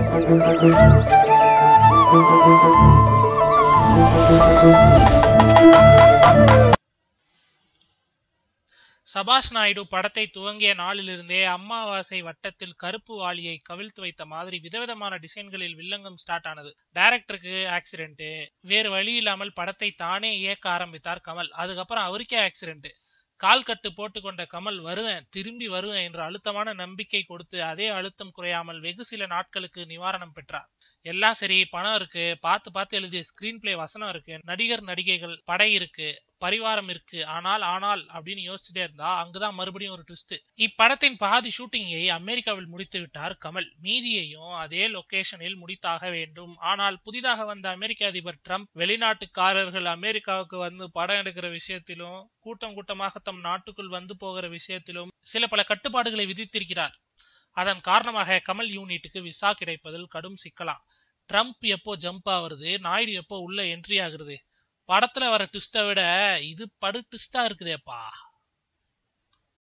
சபாஷ் நாயுடு படத்தை துவங்கிய நாளிலிருந்தே அம்மாவாசை வட்டத்தில் கருப்பு வாளியை கவிழ்த்து வைத்த மாதிரி விதவிதமான டிசைன்களில் வில்லங்கம் ஸ்டார்ட் ஆனது டைரக்டருக்கு ஆக்சிடென்ட் வேறு வழி இல்லாமல் படத்தை தானே இயக்க ஆரம்பித்தார் கமல் அதுக்கப்புறம் அவருக்கே ஆக்சிடென்ட் கால் கட்டு போட்டுக்கொண்ட கமல் வருவேன் திரும்பி வருவேன் என்ற அழுத்தமான நம்பிக்கை கொடுத்து அதே அழுத்தம் குறையாமல் வெகு சில நாட்களுக்கு நிவாரணம் பெற்றார் எல்லாம் சரி பணம் இருக்கு பார்த்து பார்த்து எழுதிய ஸ்கிரீன் பிளே வசனம் இருக்கு நடிகர் நடிகைகள் படை இருக்கு பரிவாரம் இருக்கு ஆனால் ஆனால் அப்படின்னு யோசிச்சுட்டே இருந்தா அங்குதான் மறுபடியும் ஒரு ட்விஸ்ட் இப்படத்தின் பாதி ஷூட்டிங்கை அமெரிக்காவில் முடித்து விட்டார் கமல் மீதியையும் அதே லொகேஷனில் முடித்தாக வேண்டும் ஆனால் புதிதாக வந்த அமெரிக்க அதிபர் ட்ரம்ப் வெளிநாட்டுக்காரர்கள் அமெரிக்காவுக்கு வந்து படம் எடுக்கிற விஷயத்திலும் கூட்டம் கூட்டமாக தம் நாட்டுக்குள் வந்து போகிற விஷயத்திலும் சில பல கட்டுப்பாடுகளை விதித்திருக்கிறார் அதன் காரணமாக கமல் யூனிட்டுக்கு விசா கிடைப்பதில் கடும் சிக்கலாம் ட்ரம்ப் எப்போ ஜம்ப் ஆகுறது நாயுடு எப்போ உள்ள என்ட்ரி ஆகுறது படத்துல வர ட்விஸ்ட விட இது படு ட்விஸ்டா இருக்குதேப்பா